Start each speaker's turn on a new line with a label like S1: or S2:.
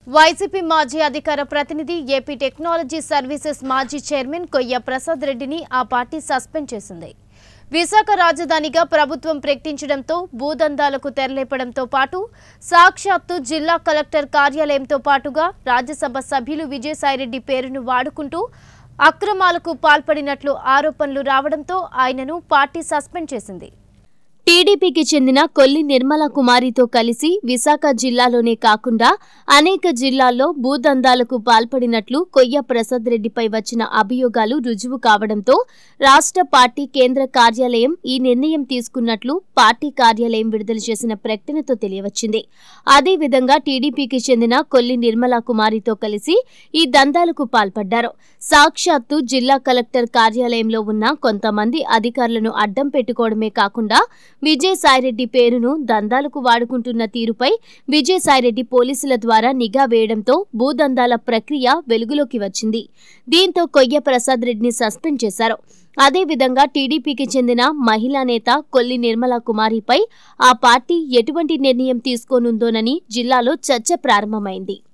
S1: YCP మాజీ అధికార ప్రతినిధి ఏపీ టెక్నాలజీ సర్వీసెస్ మాజీ చైర్మన్ కొయ్య ప్రసాద్ రెడ్డిని ఆ పార్టీ సస్పెండ్ చేసింది విశాఖ రాజధానిగా ప్రభుత్వం ప్రకటించడంతో భూదందాలకు తెరలేపడంతో పాటు సాక్షాత్తు జిల్లా కలెక్టర్ కార్యాలయంతో పాటుగా రాజ్యసభ సభ్యులు విజయసాయిరెడ్డి పేరును వాడుకుంటూ అక్రమాలకు పాల్పడినట్లు ఆరోపణలు రావడంతో ఆయనను పార్టీ సస్పెండ్ చేసింది టీడీపీకి చెందిన కొల్లి నిర్మల కుమారితో కలిసి విశాఖ జిల్లాలోనే కాకుండా అనేక జిల్లాల్లో భూదందాలకు పాల్పడినట్లు కొయ్య ప్రసాద్ రెడ్డిపై వచ్చిన అభియోగాలు రుజువు కావడంతో రాష్ట్ర పార్టీ కేంద్ర కార్యాలయం ఈ నిర్ణయం తీసుకున్నట్లు పార్టీ కార్యాలయం విడుదల చేసిన ప్రకటనతో తెలియవచ్చింది అదేవిధంగా టీడీపీకి చెందిన కొల్లి నిర్మల కుమారితో కలిసి ఈ దందాలకు పాల్పడ్డారు సాక్షాత్తు జిల్లా కలెక్టర్ కార్యాలయంలో ఉన్న కొంతమంది అధికారులను అడ్డం పెట్టుకోవడమే కాకుండా విజయసాయిరెడ్డి పేరును దందాలకు వాడుకుంటున్న తీరుపై విజయసాయిరెడ్డి పోలీసుల ద్వారా నిఘా వేయడంతో భూదందాల ప్రక్రియ వెలుగులోకి వచ్చింది దీంతో కొయ్య ప్రసాద్ రెడ్డిని సస్పెండ్ చేశారు అదేవిధంగా టీడీపీకి చెందిన మహిళా నేత కొల్లి నిర్మలా కుమారిపై ఆ పార్టీ ఎటువంటి నిర్ణయం తీసుకోనుందోనని జిల్లాలో చర్చ ప్రారంభమైంది